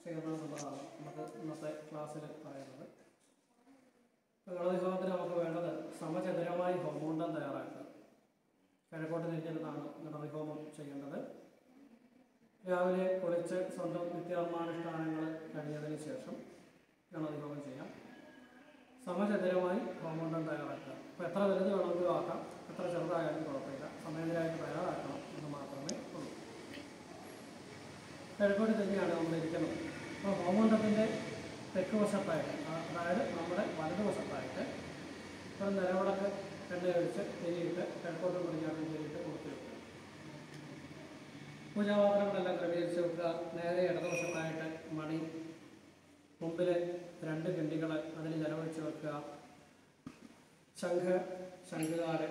ചെയ്യണമെന്നുള്ളതാണ് നമുക്ക് ഇന്നത്തെ ക്ലാസ്സിൽ പറയുന്നത് ഗണവിഭാഗത്തിന് നമുക്ക് വേണ്ടത് സമചതുരമായി ഹോമോണ്ടം തയ്യാറാക്കുക കിഴക്കോട്ട് തിരിഞ്ഞിരുന്നാണ് ഗണവിഹോമം ചെയ്യേണ്ടത് രാവിലെ കുളിച്ച് സ്വന്തം നിത്യാർമാനുഷ്ഠാനങ്ങൾ കഴിഞ്ഞതിന് ശേഷം ഗണവിഹോമം ചെയ്യാം സമചതുരമായി ഹോമോണ്ടം തയ്യാറാക്കുക അപ്പോൾ എത്ര വലുത് വേണമെങ്കിലും ആക്കാം എത്ര ചെറുതായാലും കുഴപ്പമില്ല സമയത്തിനായിട്ട് തയ്യാറാക്കണം എന്ന് മാത്രമേ ഉള്ളൂ കിഴക്കോട്ട് തന്നെയാണ് നമ്മൾ ഇരിക്കുന്നത് അപ്പോൾ ഹോമോണ്ടത്തിൻ്റെ തെക്ക് വശത്തായിട്ട് ആ- അതായത് നമ്മുടെ വലത് വശത്തായിട്ട് ഒരു നിലവിളക്ക് എണ്ണ ഒഴിച്ച് തിരിയിട്ട് കിഴക്കോട്ട് പടിഞ്ഞാട്ടും തിരിയിട്ട് കൊടുത്തു വെക്കുക പൂജാപാത്രങ്ങളെല്ലാം ക്രമീകരിച്ച് വെക്കുക നേരെ ഇടതുവശത്തായിട്ട് മണി മുമ്പിൽ രണ്ട് കിണ്ടികൾ അതിൽ ജലമൊഴിച്ച് വെക്കുക ശംഖ് ശംഖുകാരൻ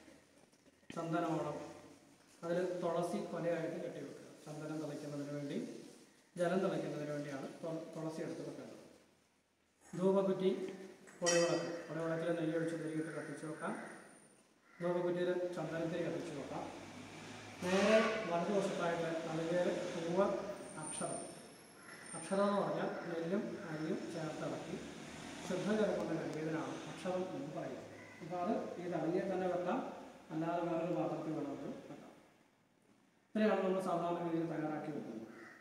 ചന്ദനോളം അതിൽ തുളസി കൊലയായിട്ട് കെട്ടിവെക്കുക ചന്ദനം തിളയ്ക്കുന്നതിന് വേണ്ടി ജലം തിളയ്ക്കുന്നതിന് വേണ്ടിയാണ് തു- തുളസി എടുത്ത് വെക്കേണ്ടത് ധൂപക്കുറ്റി പൊടിവിളക്ക് പൊടിവിളക്കിൽ നെയ്യ് ഒഴിച്ച് തിരിയിട്ട് കത്തിച്ച് വെക്കാം ധൂപക്കുറ്റിയിൽ ചന്ദനത്തിരി കത്തിച്ച് വെക്കാം നേരെ വലതുവശത്തായിട്ട് നാളികേര് പൂവ് അക്ഷരം അക്ഷരം എന്ന് പറഞ്ഞാൽ നെല്ലും അരിയും ചേർത്തിളക്കി ശുദ്ധജലം കൊണ്ട് കഴുകിയതിനാണ് അക്ഷരം എന്ന് പറയുന്നത് അപ്പോൾ അത് ഈ തളിയെ തന്നെ വെക്കാം അല്ലാതെ വേറൊരു പാത്രത്തിൽ വേണമെങ്കിലും വെക്കാം ഇത്രയാണ് നമ്മൾ സാധാരണ രീതിയിൽ തയ്യാറാക്കി വെക്കുന്നത്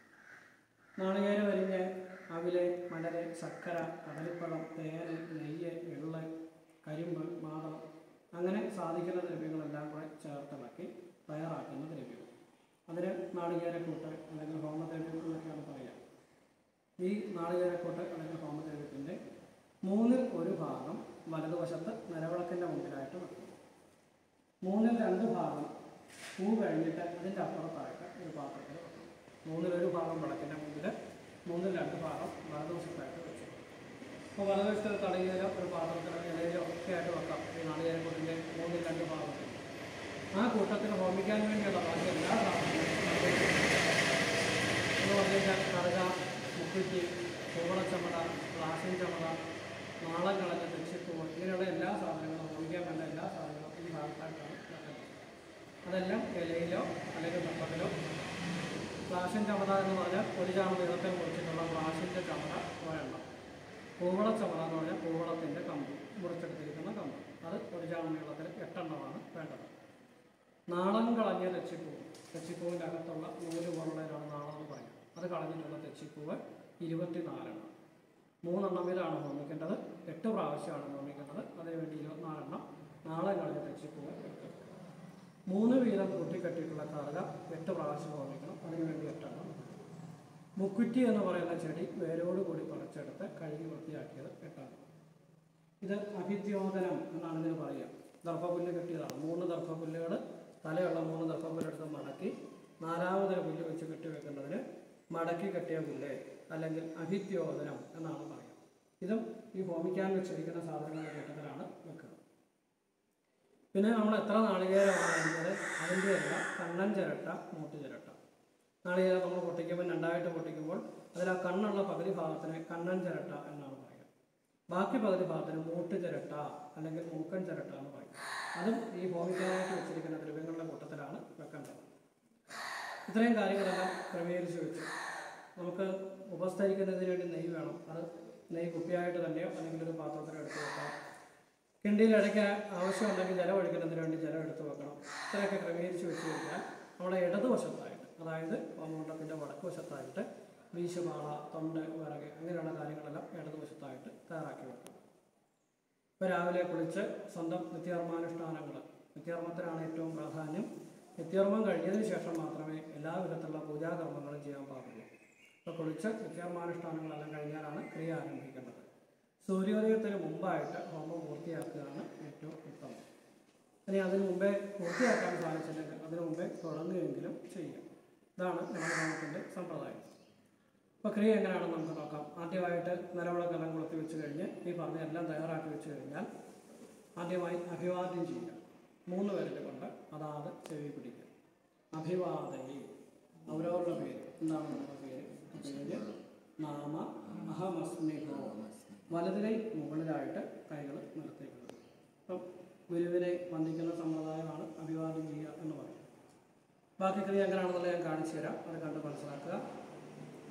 നാളികേര വരിഞ്ഞ് അവില് മലര് ശർക്കര കദളിപ്പഴം തേന് നെയ്യ് എള്ള് കരിമ്പ് മാതളം അങ്ങനെ സാധിക്കുന്ന ദ്രവ്യങ്ങളെല്ലാം കൂടെ ചേർത്തിളക്കി തയ്യാറാക്കുന്ന ദ്രവ്യം അതിന് നാളികേരക്കൂട്ട് അല്ലെങ്കിൽ ഹോമദ്രവ്യം എന്നൊക്കെയാണ് പറയുക ഈ നാളികേരക്കൂട്ട് അല്ലെങ്കിൽ ഹോമദ്രവ്യത്തിൻ്റെ മൂന്നിൽ ഒരു ഭാഗം വലതുവശത്ത് നിലവിളക്കിൻ്റെ മുമ്പിലായിട്ട് വെക്കും മൂന്നിൽ രണ്ട് ഭാഗം പൂ കഴിഞ്ഞിട്ട് അതിൻ്റെ അപ്പുറത്തായിട്ട് ഒരു പാത്രത്തിൽ വെക്കും മൂന്നിലൊരു ഭാഗം വിളക്കിൻ്റെ മുമ്പിൽ മൂന്നിൽ രണ്ട് ഭാഗം വലതുവശത്തായിട്ട് വെച്ചു അപ്പോൾ വലതുവശത്ത് തടയിലോ ഒരു പാത്രത്തിലോ ഇലയിലോ ഒക്കെ ആയിട്ട് വെക്കാം ഈ നാളികേരക്കൂട്ടിൻ്റെ മൂന്നിൽ രണ്ട് ഭാഗത്തിൽ ആ കൂട്ടത്തിന് ഹോമിക്കാൻ വേണ്ടിയുള്ള ബാക്കി എല്ലാ സാധനങ്ങളും എന്ന് പറഞ്ഞു കഴിഞ്ഞാൽ കറുക മുക്കുറ്റി കൂവളച്ചമട പ്ലാസ്റ്റിക് ചമട നാളം കളഞ്ഞ തെച്ചിപ്പൂവ് ഇങ്ങനെയുള്ള എല്ലാ സാധനങ്ങളും ഹോമിക്കാൻ വേണ്ട എല്ലാ സാധനങ്ങളും ഈ ഭാഗത്തായിട്ടാണ് വെക്കുന്നത് അതെല്ലാം ഇലയിലോ അല്ലെങ്കിൽ വെപ്പത്തിലോ പ്ലാസ്റ്റിൻ ചമട എന്ന് പറഞ്ഞാൽ ഒരു ചാമ നിറത്തിൽ മുറിച്ചിട്ടുള്ള പ്ലാസ്റ്റിൻ്റെ ചമട ഒരെണ്ണം കൂവള ചമട എന്ന് പറഞ്ഞാൽ കൂവളത്തിൻ്റെ കമ്പ് മുറിച്ചെടുത്തിരിക്കുന്ന കമ്പ് അത് ഒരു ചാമ നീളത്തിൽ എട്ടെണ്ണമാണ് വേണ്ടത് നാളം കളഞ്ഞ തെച്ചിപ്പൂവ് തെച്ചിപ്പൂവിൻ്റെ അകത്തുള്ള നൂല് പോലുള്ളതിനാണ് നാളം എന്ന് പറയുന്നത് അത് കളഞ്ഞിട്ടുള്ള തെച്ചിപ്പൂവ് ഇരുപത്തിനാലെണ്ണം മൂന്നെണ്ണം വീതമാണ് ഹോമിക്കേണ്ടത് എട്ട് പ്രാവശ്യമാണ് ഹോമിക്കേണ്ടത് അതിനുവേണ്ടി ഇരുപത്തിനാലെണ്ണം നാളം കളഞ്ഞ തെച്ചിപ്പൂവ് എടുക്കുക മൂന്ന് വീതം കൂട്ടിക്കെട്ടിയിട്ടുള്ള കറുക എട്ട് പ്രാവശ്യം ഹോമിക്കണം അതിനുവേണ്ടി എട്ടെണ്ണം മുക്കുറ്റി എന്ന് പറയുന്ന ചെടി വേരോട് കൂടി പറിച്ചെടുത്ത് കഴുകി വൃത്തിയാക്കിയത് എട്ടെണ്ണം ഇത് അഭിദ്യോതനം എന്നാണ് ഇതിന് പറയുക ദർഭപുല്ല് കെട്ടിയതാണ് മൂന്ന് ദർഭപുല്ലുകൾ തലയുള്ള മൂന്ന് ദർഭപുല്ലെടുത്ത് മടക്കി നാലാമതൊരു പുല്ല് വെച്ച് കെട്ടി വെക്കുന്നതിന് മടക്കി കെട്ടിയ പുല്ല് അല്ലെങ്കിൽ അഭിദ്യോതനം എന്നാണ് പറയുക ഇതും ഈ ഹോമിക്കാൻ വെച്ചിരിക്കുന്ന സാധനങ്ങളുടെ കൂട്ടത്തിലാണ് വെക്കുക പിന്നെ നമ്മൾ എത്ര നാളികേരമാണ് അരിഞ്ഞത് അതിൻ്റെ എല്ലാം കണ്ണൻ ചിരട്ട മൂട്ട് ചിരട്ട നാളികേരം നമ്മൾ പൊട്ടിക്കുമ്പോൾ രണ്ടായിട്ട് പൊട്ടിക്കുമ്പോൾ അതിൽ ആ കണ്ണുള്ള പകുതി ഭാഗത്തിന് കണ്ണൻ ചിരട്ട എന്നാണ് പറയുക ബാക്കി പകുതി ഭാഗത്തിന് മൂട്ട് ചിരട്ട അല്ലെങ്കിൽ മൂക്കൻ ചിരട്ട എന്ന് പറയും അതും ഈ ഹോമിക്കാനായിട്ട് വെച്ചിരിക്കുന്ന ദ്രവ്യങ്ങളുടെ കൂട്ടത്തിലാണ് വെക്കേണ്ടത് ഇത്രയും കാര്യങ്ങളെല്ലാം ക്രമീകരിച്ച് വെച്ചു നമുക്ക് ഉപസ്തരിക്കുന്നതിന് വേണ്ടി നെയ്യ് വേണം അത് നെയ്യ് കുപ്പിയായിട്ട് തന്നെയോ അല്ലെങ്കിൽ ഒരു പാത്രത്തിലോ എടുത്ത് വെക്കാം കിണ്ടിയിൽ ഇടയ്ക്ക് ആവശ്യമുണ്ടെങ്കിൽ ജലം ഒഴിക്കുന്നതിന് വേണ്ടി ജലം എടുത്ത് വെക്കണം ഇത്രയൊക്കെ ക്രമീകരിച്ച് വെച്ച് കഴിഞ്ഞാൽ നമ്മുടെ ഇടതുവശത്തായിട്ട് അതായത് ഹോമകുണ്ടത്തിൻ്റെ വടക്ക് വശത്തായിട്ട് വീശുപാള തൊണ്ട് വിറക് അങ്ങനെയുള്ള കാര്യങ്ങളെല്ലാം ഇടതുവശത്തായിട്ട് തയ്യാറാക്കി വെക്കണം ഇപ്പോൾ രാവിലെ കുളിച്ച് സ്വന്തം നിത്യകർമാനുഷ്ഠാനങ്ങൾ നിത്യകർമ്മത്തിനാണ് ഏറ്റവും പ്രാധാന്യം നിത്യകർമ്മം കഴിഞ്ഞതിന് ശേഷം മാത്രമേ എല്ലാ വിധത്തിലുള്ള പൂജാകർമ്മങ്ങളും ചെയ്യാൻ പാടുള്ളൂ അപ്പോൾ കുളിച്ച് നിത്യകർമാനുഷ്ഠാനങ്ങളെല്ലാം കഴിഞ്ഞാലാണ് ക്രിയ ആരംഭിക്കേണ്ടത് സൂര്യോദയത്തിന് മുമ്പായിട്ട് ഹോമം പൂർത്തിയാക്കുകയാണ് ഏറ്റവും ഉത്തമം ഇനി അതിന് മുമ്പേ പൂർത്തിയാക്കാൻ സാധിച്ചില്ലെങ്കിൽ അതിന് മുമ്പേ തുടങ്ങുകയെങ്കിലും ചെയ്യാം ഇതാണ് നമ്മുടെ ഹോമത്തിൻ്റെ സമ്പ്രദായം അപ്പോൾ ക്രിയ എങ്ങനെയാണെന്ന് നമുക്ക് നോക്കാം ആദ്യമായിട്ട് നിലവിളക്കെല്ലാം കൊളുത്തി വെച്ച് കഴിഞ്ഞ് ഈ പറഞ്ഞ എല്ലാം തയ്യാറാക്കി വെച്ച് കഴിഞ്ഞാൽ ആദ്യമായി അഭിവാദ്യം ചെയ്യുക മൂന്ന് പേരുടെ കൊണ്ട് അതാത് ചെവി പിടിക്കുക അഭിവാദയി അവരവരുടെ പേര് എന്താണ് നമ്മുടെ പേര് പേര് നാമ അഹമസ്മിഹോ വലത് കൈ മുകളിലായിട്ട് കൈകൾ നിർത്തിക്കുന്നത് അപ്പം ഗുരുവിനെ വന്ദിക്കുന്ന സമ്പ്രദായമാണ് അഭിവാദ്യം ചെയ്യുക എന്ന് പറയുന്നത് ബാക്കി ക്രിയ എങ്ങനെയാണെന്നുള്ളത് ഞാൻ കാണിച്ചു തരാം അത് കണ്ട് മനസ്സിലാക്കുക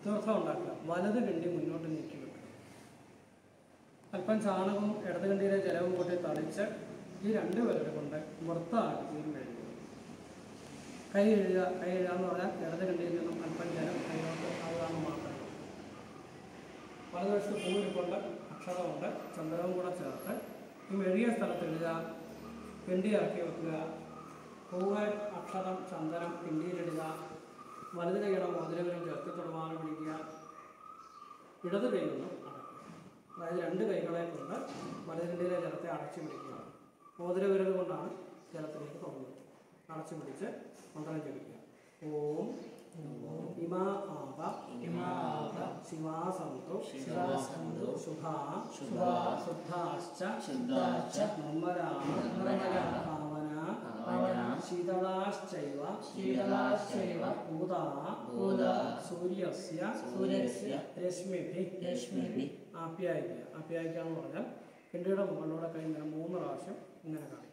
തീർത്ഥം ഉണ്ടാക്കുക വലത് കിണ്ടി മുന്നോട്ട് നീക്കി വെക്കുക അല്പം ചാണകവും ഇടത് കിണ്ടിയിലെ ജലവും കൂട്ടി തളിച്ച് ഈ രണ്ട് വിരൽ കൊണ്ട് വൃത്തമാക്കുകയും കഴിയുക കൈ എഴുതുക കൈ എഴുതുക എന്ന് പറഞ്ഞാൽ ഇടത് കിണ്ടിയിൽ നിന്നും അല്പം ജലം കൈകൊണ്ട് ആവുകയാണ് മാത്രം വലതുവശത്ത് പൂവിരിപ്പുണ്ട് അക്ഷരമുണ്ട് ചന്ദ്രവും കൂടെ ചേർത്ത് ഈ മെഴുകിയ സ്ഥലത്ത് എഴുതുക കിണ്ടി ഇറക്കി വെക്കുക പൂവ് അക്ഷരം ചന്ദനം കിണ്ടിയിലിടുക വലത് കൈയുടെ മോതിരവിലും ചേർത്ത് തൊടുവാനും പിടിക്കുക ഇടത് കൈ കൊണ്ടും അടയ്ക്കുക അതായത് രണ്ട് കൈകളെ കൊണ്ട് വലത് കിണ്ടിയിലെ ജലത്തെ അടച്ചു പിടിക്കുക മോതിരവിരൽ കൊണ്ടാണ് ജലത്തിലേക്ക് തുടങ്ങുന്നത് അടച്ചു പിടിച്ച് മന്ത്രം ജപിക്കുക ഓം ഇമാ ആപ ഇമാ ആപ ശിവാസന്തു ശിവാസന്തു ശുഭാ ശുഭാ ശുദ്ധാശ്ച ശുദ്ധാശ്ച നിർമ്മലാ നിർമ്മലാ പാവന പാവന ശീതളാശ്ചൈവ ശീതളാശ്ചൈവ ഭൂതാ ഭൂതാ സൂര്യസ്യ സൂര്യസ്യ രശ്മിഭി രശ്മിഭി ആപ്യായിക്കുക ആപ്യായിക്കുക എന്ന് പറഞ്ഞാൽ കിണ്ടിയുടെ മുകളിലൂടെ കൈ ഇങ്ങനെ മൂന്ന് പ്രാവശ്യം ഇങ്ങനെ കാണിക്കുക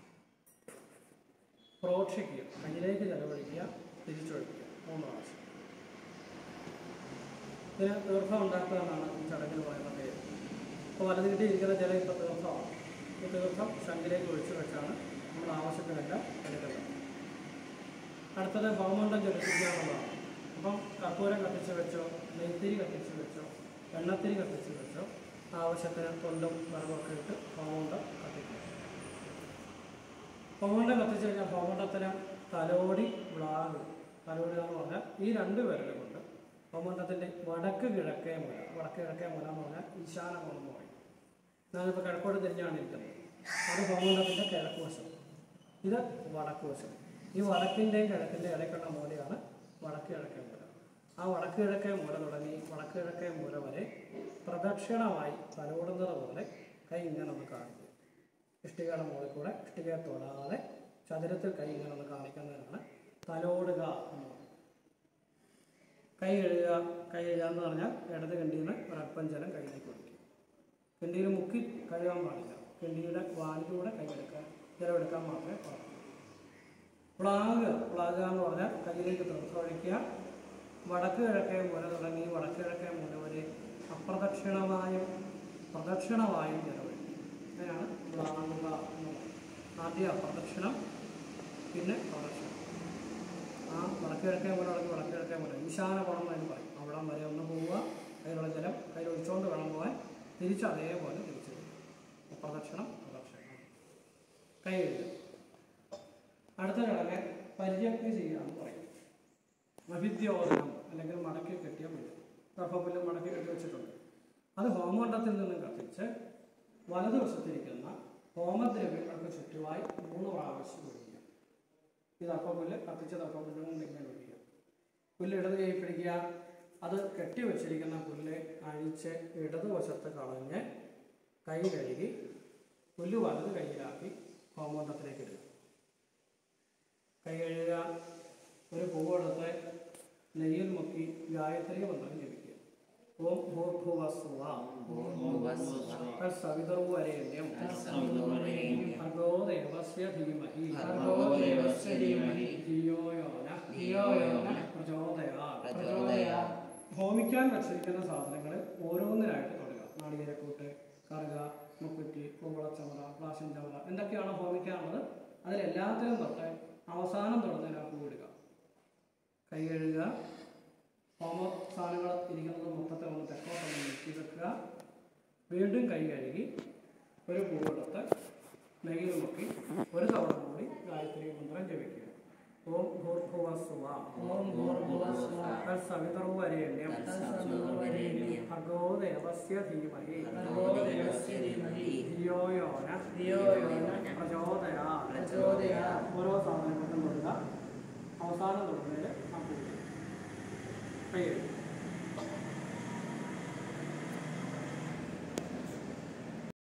പ്രോക്ഷിക്കുക കയ്യിലേക്ക് ചെലവഴിക്കുക തിരിച്ചൊഴിക്കുക മൂന്ന് പ്രാവശ്യം ഇതിന് തീർത്ഥം ഉണ്ടാക്കുക എന്നാണ് ഈ ചടങ്ങിൽ പറയുന്ന പേര് ഇപ്പോൾ വലത് കിട്ടി ഇരിക്കുന്ന ജലം ഇപ്പോൾ തീർത്ഥമാണ് ഈ തീർത്ഥം ശങ്കിലേക്ക് ഒഴിച്ചു വെച്ചാണ് നമ്മൾ ആവശ്യത്തിനെല്ലാം എടുക്കുന്നത് അടുത്തത് ഹോമണ്ടം ജ്വലിപ്പിക്കുക എന്നുള്ളതാണ് അപ്പം കർപ്പൂരം കത്തിച്ച് വെച്ചോ നെയ്ത്തിരി കത്തിച്ച് വെച്ചോ എണ്ണത്തിരി കത്തിച്ച് വെച്ചോ ആവശ്യത്തിന് തൊണ്ടും വിറകൊക്കെ ഇട്ട് ഹോമണ്ടം കത്തിക്കുക ഹോമണ്ടം കത്തിച്ച് കഴിഞ്ഞാൽ ഹോമണ്ടത്തിന് തലോടി വ്ളാഗ് തലോടി എന്ന് പറഞ്ഞാൽ ഈ രണ്ട് പേരുടെ കൊണ്ട് ഹോമണ്ടത്തിൻ്റെ വടക്ക് കിഴക്കേ മുല വടക്ക് കിഴക്കേ മുല എന്ന് പറഞ്ഞാൽ ഈശാന കോണം എന്ന് പറയും ഞാനിപ്പോൾ കിഴക്കോട്ട് തിരിഞ്ഞാണ് ഇരിക്കുന്നത് അത് ഹോമണ്ടത്തിൻ്റെ കിഴക്ക് വശം ഇത് വടക്ക് വശം ഈ വടക്കിൻ്റെയും കിഴക്കിൻ്റെയും ഇടയ്ക്കുള്ള മൂലയാണ് വടക്ക് കിഴക്കേ മൂല ആ വടക്ക് കിഴക്കേ മൂല തുടങ്ങി വടക്ക് കിഴക്കേ മൂല വരെ പ്രദക്ഷിണമായി തലോടുന്നത് പോലെ കൈ ഇങ്ങനെ ഒന്ന് കാണിക്കുക ഇഷ്ടികയുടെ മുകളിൽ കൂടെ ഇഷ്ടികയെ തൊടാതെ ചതുരത്തിൽ കൈ ഇങ്ങനെ ഒന്ന് കാണിക്കുന്നതിനാണ് തലോടുക എന്ന് പറയുന്നത് കൈ കഴുകുക കൈ കഴുകുക എന്ന് പറഞ്ഞാൽ ഇടത് കിണ്ടിയിൽ നിന്ന് ഒരൽപ്പം ജലം കയ്യിലേക്ക് ഒഴിക്കുക കിണ്ടിയിൽ മുക്കി കഴുകാൻ പാടില്ല കിണ്ടിയുടെ വാലിലൂടെ കൈയെടുക്കാൻ ജലമെടുക്കാൻ മാത്രമേ പാടുള്ളൂ പ്ലാകുക പ്ലാകുക എന്ന് പറഞ്ഞാൽ കയ്യിലേക്ക് തീർത്ഥം ഒഴിക്കുക വടക്ക് കിഴക്കേ മൂല തുടങ്ങി വടക്ക് കിഴക്കേ മൂല വരെ അപ്രദക്ഷിണമായും പ്രദക്ഷിണമായും ജലമൊഴിക്കുക അങ്ങനെയാണ് പ്ലാകുക എന്ന് പറയുന്നത് ആദ്യം അപ്രദക്ഷിണം പിന്നെ പ്രദക്ഷിണം ആ വടക്ക് കിഴക്കേ മൂല തുടങ്ങി വടക്ക് കിഴക്കേ മൂല ഈശാന കുളം എന്ന് പറയും അവിടം വരെ ഒന്ന് പോവുക കയ്യിലുള്ള ജലം കയ്യിൽ ഒഴിച്ചുകൊണ്ട് വേണം പോകാൻ തിരിച്ച് അതേപോലെ തിരിച്ചു വരും പ്രദക്ഷിണം പ്രദക്ഷിണം കൈ കഴുകുക അടുത്ത ചടങ്ങ് പര്യജ്ഞ ചെയ്യുക എന്ന് പറയും അഭിദ്യോദനം അല്ലെങ്കിൽ മടക്കി കെട്ടിയ പുല്ല് ഗർഭപുല്ല് മടക്കി കെട്ടി വെച്ചിട്ടുണ്ട് അത് ഹോമകുണ്ടത്തിൽ നിന്നും കത്തിച്ച് വലതുവശത്തിരിക്കുന്ന ഹോമദ്രവ്യങ്ങൾക്ക് ചുറ്റുമായി മൂന്ന് പ്രാവശ്യം ഒഴിക്കുക ഈ തപ്പപ്പുല്ല് കത്തിച്ച തപ്പപ്പുല്ല് കൊണ്ട് ഇങ്ങനെ ഒഴിക്കുക പുല്ല് ഇടത് കൈ പിടിക്കുക അത് കെട്ടി വെച്ചിരിക്കുന്ന പുല്ല് അഴിച്ച് ഇടതുവശത്ത് കളഞ്ഞ് കൈ കഴുകി പുല്ല് വലത് കൈയിലാക്കി ഹോമകുണ്ടത്തിലേക്ക് ഇടുക കൈ കഴുകുക ഒരു പൂവെടുത്ത് നെയ്യിൽ മുക്കി ഗായത്രി മന്ത്രം ജപിക്കുക ഓം ഭൂർഭുവസ്വ സവിതർവരേണ്യം ഭർഗോ ദേവസ്യ ധീമഹി ഭർഗോ ദേവസ്യ ധീമഹി ധിയോ യോന ധിയോ യോന പ്രചോദയാത് പ്രചോദയാത് ഹോമിക്കാൻ വച്ചിരിക്കുന്ന സാധനങ്ങൾ ഓരോന്നിനായിട്ട് തൊടുക നാളികേരക്കൂട്ട് കറുക മുക്കുറ്റി കുമ്പളച്ചമറ പ്ലാശൻ ചമറ എന്തൊക്കെയാണോ ഹോമിക്കാനുള്ളത് അതിലെല്ലാത്തിനും തൊട്ട് അവസാനം തൊടുന്നതിനാ പൂവിടുക കൈ കഴുകുക ഹോമ സാധനങ്ങൾ ഇരിക്കുന്നത് മൊത്തത്തെ ഒന്ന് തെക്കോട്ടൊന്ന് നീക്കി വെക്കുക വീണ്ടും കൈ കഴുകി ഒരു പൂവെടുത്ത് നെയ്യിൽ മുക്കി ഒരു തവണ കൂടി ഗായത്രി മന്ത്രം ജപിക്കുക ഓം ഭൂർഭുവസ്വ ഓം ഭൂർഭുവസ്വ തത്സവിതർവരേണ്യം തത്സവിതുർവരേണ്യം ഭർഗോ ദേവസ്യ ധീമഹി ഭർഗോ ദേവസ്യ ധീമഹി ധിയോ യോന ധിയോ യോന പ്രചോദയാ പ്രചോദയാത് ഓരോ സാധനങ്ങൾക്കും തൊടുക അവസാനം തൊടുന്നതിൽ ആ പൂജ കൈ കഴുകുക.